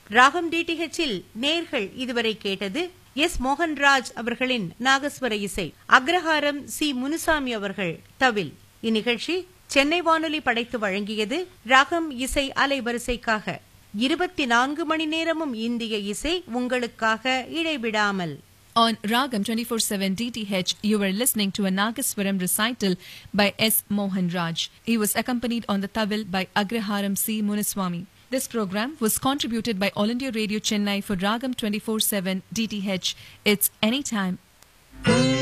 ராகம் டிடிஹெச்சில் நேர்கள் இதுவரை கேட்டது எஸ் மோகன்ராஜ் அவர்களின் நாகஸ்வர இசை அக்ரஹாரம் சி முனுசாமி அவர்கள் தவில் இந்நிகழ்ச்சி சென்னை வானொலி படைத்து வழங்கியது ராகம் இசை அலைவரிசைக்காக இருபத்தி நான்கு மணி நேரமும் இந்திய இசை உங்களுக்காக இடைவிடாமல் On Ragam 24/7 DTH, you were listening to a Nagaswaram recital by S. Mohan Raj. He was accompanied on the tawil by Agraharam C. Munaswamy. This program was contributed by All India Radio Chennai for Ragam 24/7 DTH. It's anytime